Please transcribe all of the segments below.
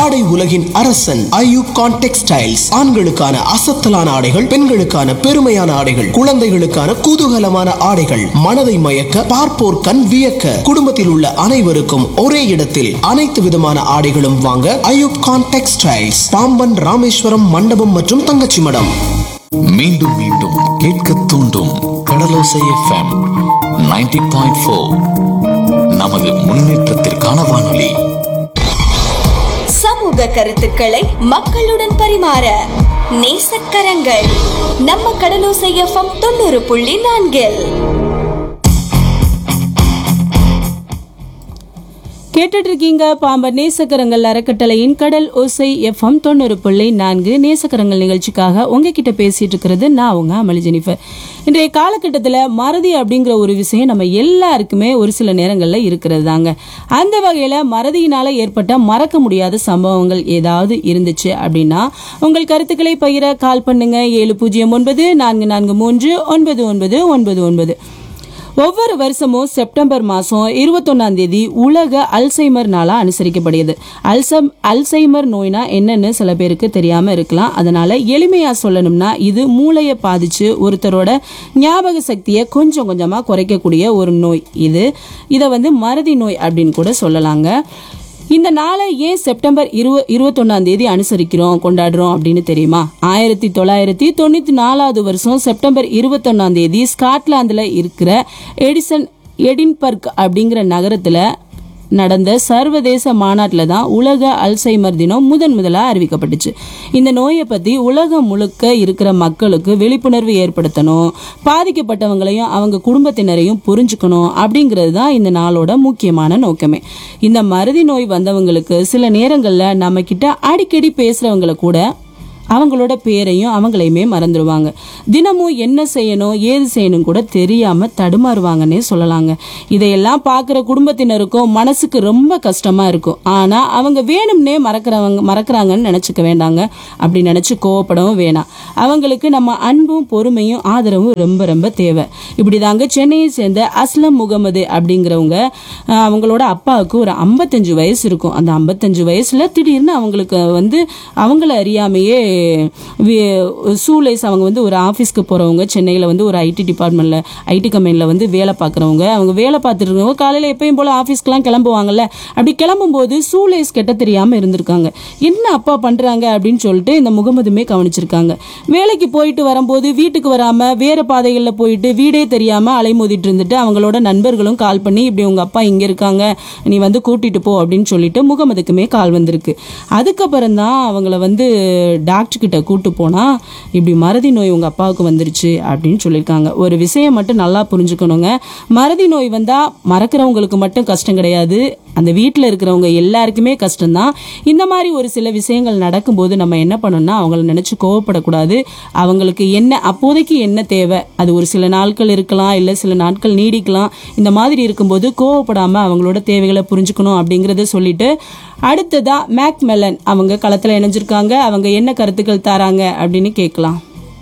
ஆடை உலகின் அரசன் ஐயூப் கான் டெக்ஸ்டைல்ஸ் ஆண்களுக்கான அசத்தலான ஆடைகள் பெண்களுக்கான பெருமையான ஆடைகள் குழந்தைகளுக்கான குதூகலமான ஆடைகள் மனதை மயக்க பார்ப்போர் கண் வியக்க குடும்பத்தில் உள்ள அனைவருக்கும் ஒரே இடத்தில் அனைத்து விதமான ஆடைகளும் வாங்க ஐயூப் கான் டெக்ஸ்டைல்ஸ் பாம்பன் ராமேஸ்வரம் மண்டபம் மற்றும் தங்கச்சி மடம் மீண்டும் மீண்டும் கேட்க தூண்டும் கடலோசை எஃப்எம் 90.4 பாயிண்ட் நமது முன்னேற்றத்திற்கான வானொலி சமூக கருத்துக்களை மக்களுடன் பரிமாற நேசக்கரங்கள் நம்ம கடலோசை எஃப்எம் தொண்ணூறு புள்ளி நான்கில் கேட்டுட்டு இருக்கீங்க பாம்பன் நேசக்கரங்கள் அறக்கட்டளையின் கடல் ஓசை எஃப்எம் தொண்ணூறு புள்ளி நான்கு நேசக்கரங்கள் நிகழ்ச்சிக்காக உங்ககிட்ட பேசிட்டு இருக்கிறது நான் உங்க அமளி ஜெனிஃபர் இன்றைய காலகட்டத்தில் மறதி அப்படிங்கிற ஒரு விஷயம் நம்ம எல்லாருக்குமே ஒரு சில நேரங்களில் இருக்கிறது தாங்க அந்த வகையில் மறதியினால ஏற்பட்ட மறக்க முடியாத சம்பவங்கள் ஏதாவது இருந்துச்சு அப்படின்னா உங்கள் கருத்துக்களை பகிர கால் பண்ணுங்க ஏழு பூஜ்ஜியம் ஒன்பது நான்கு நான்கு மூன்று ஒன்பது ஒன்பது ஒன்பது ஒன்பது ஒவ்வொரு வருஷமும் செப்டம்பர் மாதம் இருபத்தொன்னாம் தேதி உலக அல்சைமர் நாளா அனுசரிக்கப்படுகிறது அல்சம் அல்சைமர் நோய்னா என்னன்னு சில பேருக்கு தெரியாம இருக்கலாம் அதனால எளிமையா சொல்லணும்னா இது மூளையை பாதிச்சு ஒருத்தரோட ஞாபக சக்தியை கொஞ்சம் கொஞ்சமா குறைக்கக்கூடிய ஒரு நோய் இது இதை வந்து மறதி நோய் அப்படின்னு கூட சொல்லலாங்க இந்த நாளை ஏன் செப்டம்பர் இருவ இருபத்தொன்னாம் தேதி அனுசரிக்கிறோம் கொண்டாடுறோம் அப்படின்னு தெரியுமா ஆயிரத்தி தொள்ளாயிரத்தி தொண்ணூத்தி நாலாவது வருஷம் செப்டம்பர் இருபத்தொன்னாம் தேதி ஸ்காட்லாந்துல இருக்கிற எடிசன் எடின்பர்க் அப்படிங்கிற நகரத்துல நடந்த சர்வதேச மாநாட்டில் தான் உலக அல்சைமர் தினம் முதன் முதலாக அறிவிக்கப்பட்டுச்சு இந்த நோயை பற்றி உலகம் முழுக்க இருக்கிற மக்களுக்கு விழிப்புணர்வு ஏற்படுத்தணும் பாதிக்கப்பட்டவங்களையும் அவங்க குடும்பத்தினரையும் புரிஞ்சுக்கணும் அப்படிங்கிறது தான் இந்த நாளோட முக்கியமான நோக்கமே இந்த மறதி நோய் வந்தவங்களுக்கு சில நேரங்களில் நம்ம கிட்ட அடிக்கடி பேசுகிறவங்கள கூட அவங்களோட பேரையும் அவங்களையுமே மறந்துடுவாங்க தினமும் என்ன செய்யணும் ஏது செய்யணும் கூட தெரியாம தடுமாறுவாங்கன்னே சொல்லலாங்க இதையெல்லாம் பார்க்குற குடும்பத்தினருக்கும் மனசுக்கு ரொம்ப கஷ்டமா இருக்கும் ஆனா அவங்க வேணும்னே மறக்கிறவங்க மறக்கிறாங்கன்னு நினைச்சுக்க வேண்டாங்க அப்படி நினைச்சு கோவப்படவும் வேணாம் அவங்களுக்கு நம்ம அன்பும் பொறுமையும் ஆதரவும் ரொம்ப ரொம்ப தேவை இப்படிதாங்க சென்னையை சேர்ந்த அஸ்லம் முகமது அப்படிங்கிறவங்க அஹ், அவங்களோட அப்பாவுக்கு ஒரு ஐம்பத்தஞ்சு வயசு இருக்கும் அந்த ஐம்பத்தஞ்சு வயசுல திடீர்னு அவங்களுக்கு வந்து அவங்கள அறியாமையே சூலைஸ் அவங்க வந்து ஒரு ஆஃபீஸ்க்கு போகிறவங்க சென்னையில் வந்து ஒரு ஐடி டிபார்ட்மெண்ட்டில் ஐடி கம்பெனியில் வந்து வேலை பார்க்குறவங்க அவங்க வேலை பார்த்துட்டு இருக்கவங்க காலையில் எப்பயும் போல் ஆஃபீஸ்க்கெலாம் கிளம்புவாங்கல்ல அப்படி கிளம்பும்போது சூலைஸ் கெட்ட தெரியாமல் இருந்திருக்காங்க என்ன அப்பா பண்ணுறாங்க அப்படின்னு சொல்லிட்டு இந்த முகமதுமே கவனிச்சிருக்காங்க வேலைக்கு போயிட்டு வரும்போது வீட்டுக்கு வராமல் வேறு பாதைகளில் போயிட்டு வீடே தெரியாமல் அலைமோதிட்டு இருந்துட்டு அவங்களோட நண்பர்களும் கால் பண்ணி இப்படி உங்கள் அப்பா இங்கே இருக்காங்க நீ வந்து கூட்டிட்டு போ அப்படின்னு சொல்லிட்டு முகமதுக்குமே கால் வந்திருக்கு அதுக்கப்புறம் தான் அவங்கள வந்து டாக்டர் கிட்ட கூட்டு போனா இப்படி மறதி நோய் உங்க அப்பாவுக்கு வந்துருச்சு அப்படின்னு சொல்லியிருக்காங்க ஒரு விஷயம் மட்டும் நல்லா புரிஞ்சுக்கணுங்க மறதி நோய் வந்தா மறக்கிறவங்களுக்கு மட்டும் கஷ்டம் கிடையாது அந்த வீட்டில் இருக்கிறவங்க எல்லாருக்குமே கஷ்டம்தான் இந்த மாதிரி ஒரு சில விஷயங்கள் நடக்கும்போது நம்ம என்ன பண்ணணும்னா அவங்கள நினைச்சு கோவப்படக்கூடாது அவங்களுக்கு என்ன அப்போதைக்கு என்ன தேவை அது ஒரு சில நாட்கள் இருக்கலாம் இல்லை சில நாட்கள் நீடிக்கலாம் இந்த மாதிரி இருக்கும்போது கோவப்படாம அவங்களோட தேவைகளை புரிஞ்சுக்கணும் அப்படிங்கறத சொல்லிட்டு அடுத்ததா மேக் மெலன் அவங்க களத்துல இணைஞ்சிருக்காங்க அவங்க என்ன கருத்துக்கள் தராங்க அப்படின்னு கேட்கலாம்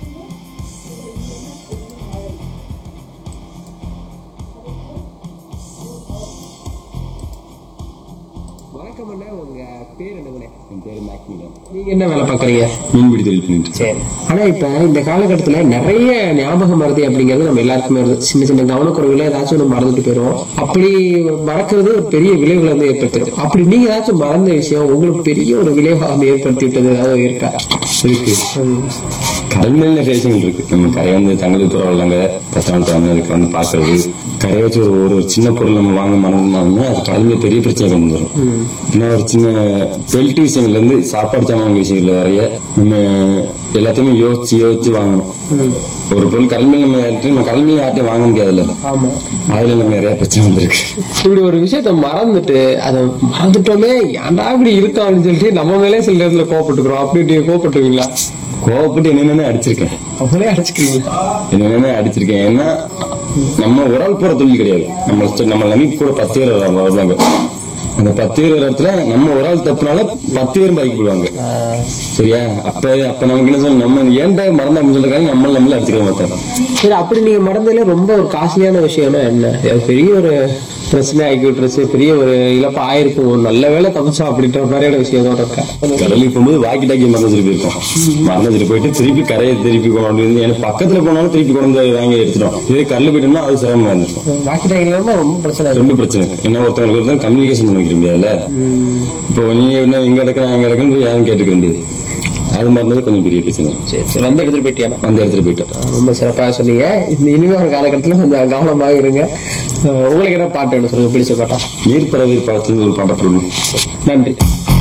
வணக்கம் அண்ணா உங்க பேர் என்னங்கண்ணே என் பேர் மேக்மிலன் நீங்க என்ன வேலை பாக்குறீங்க மீன்பிடி தொழில் பண்ணிட்டு இருக்கேன். சரி ஆனா இப்ப இந்த காலகட்டத்துல நிறைய ஞாபக மறதி அப்படிங்கிறது நம்ம எல்லாருக்குமே வருது சின்ன சின்ன கவனக்குறைவுல ஏதாச்சும் நம்ம மறந்துட்டு போயிடுவோம் அப்படி மறக்கிறது ஒரு பெரிய விளைவுகளை வந்து ஏற்படுத்துது அப்படி நீங்க ஏதாச்சும் மறந்த விஷயம் உங்களுக்கு பெரிய ஒரு விளைவாக ஏற்படுத்தி விட்டது ஏதாவது இருக்கா இருக்கு கடல் மேல நிறைய விஷயங்கள் இருக்கு நம்ம கரை வந்து தங்களுக்கு பரவாயில்லாங்க பத்து நாள் பதினஞ்சு நாளுக்கு வந்து பாக்குறது கரையை வச்சு ஒரு ஒரு சின்ன பொருள் நம்ம வாங்க மறந்தோம்னா அது கடல் மேல பெரிய பிரச்சனை கொண்டு வரும் இன்னும் ஒரு சின்ன பெல்ட் விஷயங்கள்ல இருந்து சாப்பாடு சாமான் விஷயங்கள்ல வரைய நம்ம எல்லாத்தையுமே யோசிச்சு யோசிச்சு வாங்கணும் ஒரு பொருள் கடல் மேல நம்ம யார்கிட்டயும் நம்ம கடல் மேல யார்ட்டையும் வாங்க முடியாதுல்ல ஆமா அதுல நம்ம நிறைய பிரச்சனை வந்திருக்கு இப்படி ஒரு விஷயத்த மறந்துட்டு அதை மறந்துட்டோமே ஏன்டா இப்படி இருக்கோம் அப்படின்னு சொல்லிட்டு நம்ம மேலே சில நேரத்துல கோவப்பட்டுக்கிறோம் அப்படி இப்படி கோவப்பட்டுருவீங்களா கோவப்பட்டு என்னென்ன அடிச்சிருக்கேன் அவங்களே அடைச்சிக்கிறீங்களா என்னென்ன அடிச்சிருக்கேன் ஏன்னா நம்ம உடல் போற தொழில் கிடையாது நம்ம நம்ம நம்பி கூட பத்து பேர் வருவாங்க அந்த பத்து பேர் ஒரு இடத்துல நம்ம ஒரு ஆள் தப்புனால பத்து பேரும் பாதிக்க போடுவாங்க சரியா அப்ப அப்ப நமக்கு என்ன சொல்லணும் நம்ம ஏன்டா மறந்தா அப்படின்னு சொல்லிருக்காங்க நம்மள நம்மள அடிச்சுக்க மாட்டோம் சரி அப்படி நீங்க மறந்ததுல ரொம்ப ஒரு காஸ்ட்லியான விஷயம்னா என்ன அது பெரிய ஒரு பிரச்சனை ஆக்கி விட்டுருச்சு பெரிய ஒரு இழப்பு ஆயிருக்கும் ஒரு நல்ல வேலை தப்பிச்சோம் அப்படின்ற மாதிரியான விஷயம் தான் இருக்கா கடலுக்கு போகும்போது வாக்கி டாக்கி மறந்து வச்சுட்டு போயிருக்கோம் மறந்து வச்சுட்டு போயிட்டு திருப்பி கரையை திருப்பி கொண்டு வந்து எனக்கு பக்கத்துல போனாலும் திருப்பி கொண்டு வந்து வாங்கி எடுத்துட்டோம் இதே கடல் போயிட்டோம்னா அது சிரமமா இருந்திருக்கும் வாக்கிட்டாங்க ரொம்ப பிரச்சனை ரொம்ப பிரச்சனை என்ன ஒருத்தவங்களுக்கு தான் கம்யூனிகேஷன் பண்ண வைக்க முடியாதுல்ல இப்போ நீங்க என்ன இங்க இடக்கிறேன் அங்க இடக்குன்னு யாரும் கேட்டுக்க வேண்டியது அது மாதிரி கொஞ்சம் பெரிய பிரச்சனை சரி சரி வந்து எடுத்துட்டு போயிட்டியா அந்த இடத்துல போயிட்டோம் ரொம்ப சிறப்பாக சொன்னீங்க இந்த இனிமே ஒரு காலகட்டத்தில் கொஞ்சம் கவனமாக இருங்க அஹ் உங்களுக்கு என்ன பாட்டு வேணும் சொல்லுங்க பிடிச்ச பாட்டா நீர்ப்பறவை படத்துல ஒரு பாட்டை போடணும் நன்றி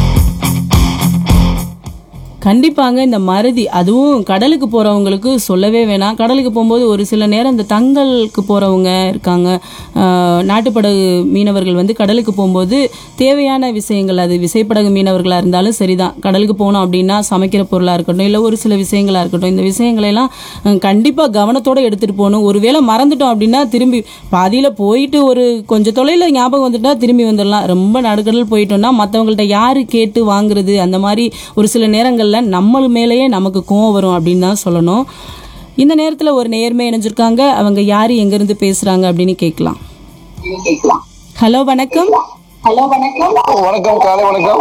கண்டிப்பாங்க இந்த மருதி அதுவும் கடலுக்கு போறவங்களுக்கு சொல்லவே வேணாம் கடலுக்கு போகும்போது ஒரு சில நேரம் இந்த தங்கலுக்கு போறவங்க இருக்காங்க ஆஹ், நாட்டுப்படகு மீனவர்கள் வந்து கடலுக்கு போகும்போது தேவையான விஷயங்கள் அது விசைப்படகு மீனவர்களா இருந்தாலும் சரிதான் கடலுக்கு போனோம் அப்படின்னா சமைக்கிற பொருளா இருக்கட்டும் இல்லை ஒரு சில விஷயங்களா இருக்கட்டும் இந்த விஷயங்களை எல்லாம் அஹ், கண்டிப்பா கவனத்தோட எடுத்துட்டு போகணும் ஒருவேளை மறந்துட்டோம் அப்படின்னா திரும்பி பாதியில போயிட்டு ஒரு கொஞ்சம் தொலைல ஞாபகம் வந்துட்டா திரும்பி வந்துடலாம் ரொம்ப நடுக்கடல் போயிட்டோம்னா மற்றவங்கள்ட்ட யாரு கேட்டு வாங்குறது அந்த மாதிரி ஒரு சில நேரங்கள்ல நம்ம மேலேயே நமக்கு கோவம் வரும் அப்படின்னு தான் சொல்லணும் இந்த நேரத்துல ஒரு நேர்மை இணைஞ்சிருக்காங்க அவங்க யாரு எங்க இருந்து பேசுறாங்க அப்படின்னு கேட்கலாம் ஹலோ வணக்கம் வணக்கம் காலை வணக்கம்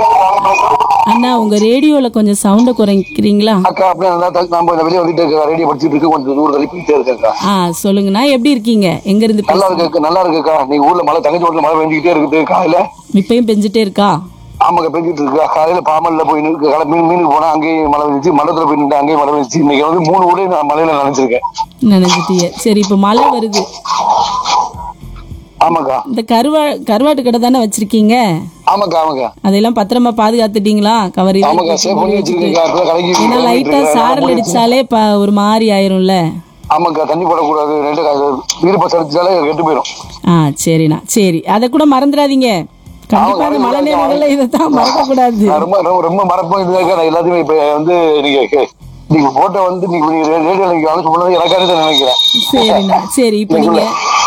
அண்ணா உங்க ரேடியோல கொஞ்சம் சவுண்ட குறைக்கிறீங்களா அக்கா அப்படியே நல்லா தள்ளி- நம்ம இந்த வெளியே வந்துட்டு இருக்க ரேடியோ படிச்சுட்டு இருக்கு கொஞ்சம் தூரம் தள்ளி போயிட்டே இருக்கேன்க்கா ஆ சொல்லுங்கண்ணா எப்படி இருக்கீங்க எங்க இருந்து நல்லா பேசுறீங்க இருக்கு நல்லா இருக்குக்கா நீ ஊர்ல மழை தங்கச்சி ஓட்டுல மழை வேண்டிக்கிட்டே இருக்குது காலையில இப்பயும் பெஞ்சிட்டே இருக்கா ஆமாக்கா பெஞ்சிட்டு இருக்கா காலையில பாமல்ல போய் நிற்கு காலை மீன் மீனுக்கு போனா அங்கேயும் மழை வந்துச்சு மண்டலத்துல போய் நின்று அங்கேயும் மழை வந்துச்சு இன்னைக்கு வந்து மூணு ஊரே நான் மழையில நினைச்சிருக்கேன் நினைச்சிட்டிய சரி இப்ப மழை வருது ஆமாக்கா இந்த கருவா கருவாட்டு கடை தானே வச்சிருக்கீங்க ஆமாக்கா ஆமாக்கா அதெல்லாம் பத்திரமா பாதுகாத்துட்டீங்களா கவர் ஆமாக்கா சேவ் பண்ணி வச்சிருக்கேன்க்கா இப்பதான் கடைக்கு ஏன்னா போயிட்டு லைட்டா இருக்கேன். சாரல் அடிச்சாலே ப- ஒரு மாதிரி ஆயிரும்ல ஆமாக்கா தண்ணி போடக்கூடாது ரெண்டு ஈரப்பச அடிச்சாலே கெட்டு போயிடும் ஆ சரிண்ணா சரி அதை கூட மறந்துடாதீங்க கண்டிப்பா அந்த மழை நேரங்கள்ல இதைத்தான் மறக்க கூடாது நான் ரொம்ப ரொம்ப ரொம்ப மறப்போம் இதுதாக்கா நான் எல்லாத்தையுமே இப்ப வந்து நீங்க கே- நீங்க போட்டோ வந்து நீங்க நீங்க ரேடியோல நீங்க அனுப்பி பண்ணது எனக்காக தான் நினைக்கிறேன் சரிண்ணா சரி இப்ப நீங்க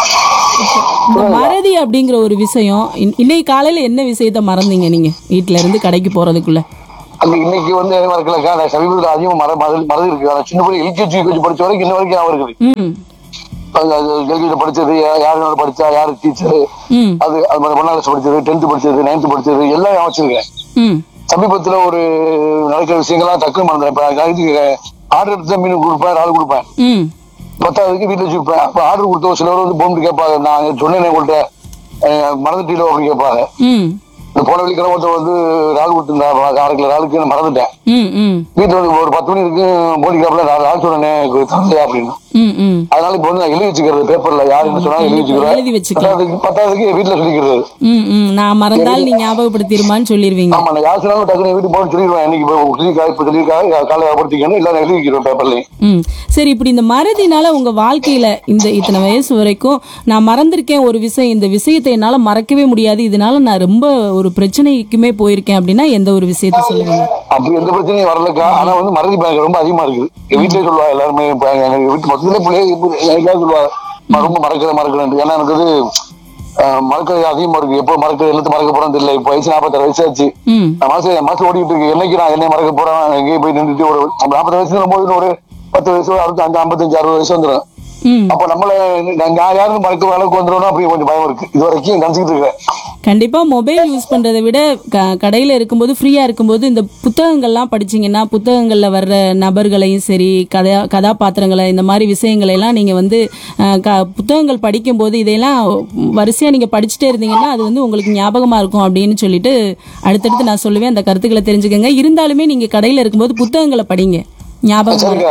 இந்த மறதி அப்படிங்கிற ஒரு விஷயம் இன்- இன்னைக்கு காலையில என்ன விஷயத்த மறந்தீங்க நீங்க வீட்ல இருந்து கடைக்கு போறதுக்குள்ள அந்த இன்னைக்கு வந்து என்ன இருக்கலக்கா நான் சமீபத்தில் அதிகமாக மற மறதி மறதி இருக்கு நான் சின்ன பிள்ளை எல்கேஜி யூகேஜி படிச்ச வரைக்கும் இன்ன வரைக்கும் ஞாபகம் இருக்குது ம் அது எல்கேஜி படிச்சது யா- யாரு நல்லா படிச்சா யாரு டீச்சர் ம் அது அது மாதிரி ஒன்னாம் படிச்சது டென்த் படிச்சது நைன்த் படிச்சது எல்லாம் ஞாபகம் வச்சிருக்கேன் ம் சமீபத்துல ஒரு நடக்கிற விஷயங்கள்லாம் டக்குனு மறந்துறேன் இப்ப இதுக்கு ஆர்டர் எடுத்து தான் மீன் கொடுப்பேன் ஆள் கொடுப்பேன் ம் பத்தாவதுக்கு வீட்டுல வச்சுருப்பேன் அப்ப ஆர்டர் கொடுத்த ஒரு சிலர் வந்து போன் கேட்பாங்க நான் சொன்னேன் உங்கள்கிட்ட அஹ், மறந்துட்டீங்களோ அப்படின்னு கேட்பாங்க ம் இந்த போன வெள்ளிக்கிழமை ஒருத்தர் வந்து ரால் கொடுத்துருந்தா அரை கிலோ ராலுக்கு நான் மறந்துட்டேன் ம் ம் வீட்டுல வந்து ஒரு பத்து மணி இருக்கு போனிக்காப்புல நான் ரால் சொன்னேன் தரலையா அப்படின்னு ம் ம் அதனால இப்ப வந்து நான் எழுதி வச்சுக்கிறது பேப்பர்ல யாரு என்ன சொன்னாலும் எழுதி வச்சுக்கிறேன் எழுதி வச்சுக்கலாம். பத்தாவதுக்கு பத்தாவதுக்கு வீட்டுல சொல்லிக்கிறது ம் ம் நான் மறந்தால் நீ ஞாபகப்படுத்திருமான்னு சொல்லிடுவீங்க ஆமா நான் யார் சொன்னாலும் டக்குனு வீட்டுக்கு போன சொல்லிடுவேன் இன்னைக்கு இப்போ சொல்லியிருக்கா இப்ப சொல்லியிருக்காங்க காலை படுத்திக்கணும் இல்ல நான் எழுதி வைக்கிறேன் பேப்பர்லயும் ம் சரி இப்படி இந்த மறதினால உங்க வாழ்க்கையில இந்த இத்தனை வயசு வரைக்கும் நான் மறந்திருக்கேன் ஒரு விஷயம் இந்த விஷயத்தை என்னால மறக்கவே முடியாது இதனால நான் ரொம்ப ஒரு பிரச்சனைக்குமே போயிருக்கேன் அப்படின்னா எந்த ஒரு விஷயத்த சொல்லுவீங்க அப்படி எந்த பிரச்சனையும் வரலக்கா ஆனா வந்து மறதி பயங்க ரொம்ப அதிகமா இருக்குது எங்க வீட்டுல சொல்லுவாங்க எல்லாருமே இப்ப எங்க வீட்டு மொத்தத்துல பிள்ளைங்க இப்ப எனக்காக சொல்லுவாங்க "நான் ரொம்ப மறக்கிறேன் மறக்கிறேன் ஏன்னா எனக்கு வந்து அஹ், மறக்கிறது அதிகமா இருக்கு எப்போ மறக்கிறது எல்லாத்தையும் மறக்க போறேன் தெரியல இப்ப வயசு நாற்பத்தாறு வயசு ஆச்சு ம் நான் மனசு என் மனசு ஓடிட்டு இருக்கு என்னைக்கு நான் என்னை மறக்க போறேன் எங்கேயும் போய் நின்றுட்டு ஒரு நாற்பது வயசுல போது ஒரு பத்து வயசு அறுபத்தி அஞ்சு ஐம்பத்தஞ்சு அறுபது வயசு வந்துடும் ம் அப்ப நம்மள நான் நான் யாரும் மறக்க அளவுக்கு வந்துடும் அப்படி கொஞ்சம் பயம் இருக்கு இது வரைக்கும் நினைச்சிட்டு இருக்கேன் கண்டிப்பா மொபைல் யூஸ் பண்றதை விட க- கடையில இருக்கும்போது ஃப்ரீயா இருக்கும்போது இந்த புத்தகங்கள்லாம் படிச்சீங்கன்னா புத்தகங்கள்ல வர்ற நபர்களையும் சரி கதா கதாபாத்திரங்களை இந்த மாதிரி விஷயங்களை எல்லாம் நீங்க வந்து அஹ், க- புத்தகங்கள் படிக்கும்போது இதையெல்லாம் வரிசையா நீங்க படிச்சுட்டே இருந்தீங்கன்னா அது வந்து உங்களுக்கு ஞாபகமா இருக்கும் அப்படின்னு சொல்லிட்டு அடுத்தடுத்து நான் சொல்லுவேன் அந்த கருத்துக்களை தெரிஞ்சுக்கங்க இருந்தாலுமே நீங்க கடையில இருக்கும்போது புத்தகங்களை படிங்க ஞாபகம் சரிங்க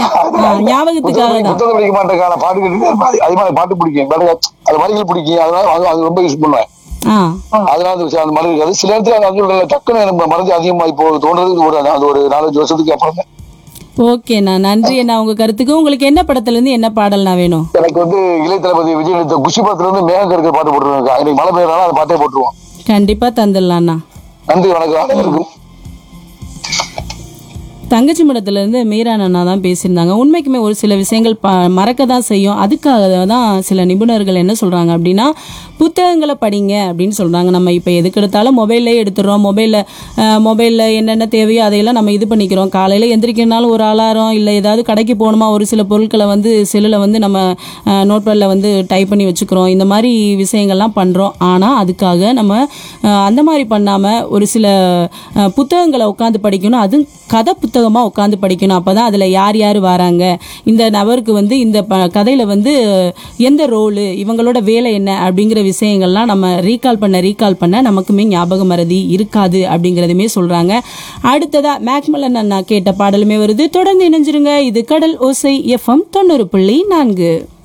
ஆ, ஞாபகத்துக்காக தான் புத்தகம் படிக்க மாட்டேன் நான் பாட்டு கேட்டு அது மாதிரி பாட்டு பிடிக்கும் பாட்டு அது வரிகள் பிடிக்கும் அதனால அது- அது ரொம்ப யூஸ் பண்ணுவேன் ஆ அதனால அந்த விஷயம் அந்த மாதிரி இருக்காது சில இடத்துல அந்த அஞ்சு டக்குன்னு நம்ம மறந்து அதிகமா இப்போ தோன்றது ஒரு அது ஒரு நாலஞ்சு வருஷத்துக்கு அப்புறம் தான். ஓகேண்ணா நன்றி அண்ணா உங்க கருத்துக்கு உங்களுக்கு என்ன படத்துல இருந்து என்ன பாடல்னா வேணும் எனக்கு வந்து இளைய தளபதி விஜய் நடித்த குஷி படத்துல இருந்து மேகம் இருக்கிற பாட்டு போட்டுருவாங்க இன்னைக்கு மழை பெய்யறதுனால அந்த பாட்டே போட்டுருவோம் கண்டிப்பா தந்துடலாம்ண்ணா நன்றி வணக்கம் அனைவருக்கும் தங்கச்சி மடத்துல இருந்து மீரான் அண்ணா தான் பேசியிருந்தாங்க உண்மைக்குமே ஒரு சில விஷயங்கள் ப மறக்க தான் செய்யும் அதுக்காக தான் சில நிபுணர்கள் என்ன சொல்றாங்க அப்படின்னா புத்தகங்களை படிங்க அப்படின்னு சொல்றாங்க நம்ம இப்போ எதுக்கு எடுத்தாலும் மொபைல்லே எடுத்துடுறோம் மொபைலில் மொபைலில் என்னென்ன தேவையோ அதையெல்லாம் நம்ம இது பண்ணிக்கிறோம் காலையில் எந்திரிக்கிறனாலும் ஒரு அலாரம் இல்லை ஏதாவது கடைக்கு போகணுமா ஒரு சில பொருட்களை வந்து செல்லில் வந்து நம்ம நோட்பேடில் வந்து டைப் பண்ணி வச்சுக்கிறோம் இந்த மாதிரி விஷயங்கள்லாம் பண்ணுறோம் ஆனால் அதுக்காக நம்ம அஹ், அந்த மாதிரி பண்ணாமல் ஒரு சில அஹ், புத்தகங்களை உட்காந்து படிக்கணும் அதுவும் கதை புத்தகமாக உட்காந்து படிக்கணும் அப்போ தான் அதில் யார் யார் வராங்க இந்த நபருக்கு வந்து இந்த ப கதையில் வந்து எந்த ரோலு இவங்களோட வேலை என்ன அப்படிங்கிற விஷயங்கள்லாம் நம்ம ரீகால் பண்ண ரீகால் பண்ண நமக்குமே ஞாபக மறதி இருக்காது அப்படிங்கிறதுமே சொல்கிறாங்க அடுத்ததா மேக்மலன் அண்ணா கேட்ட பாடலுமே வருது தொடர்ந்து இணைஞ்சிருங்க இது கடல் ஓசை எஃப்எம் தொண்ணூறு புள்ளி நான்கு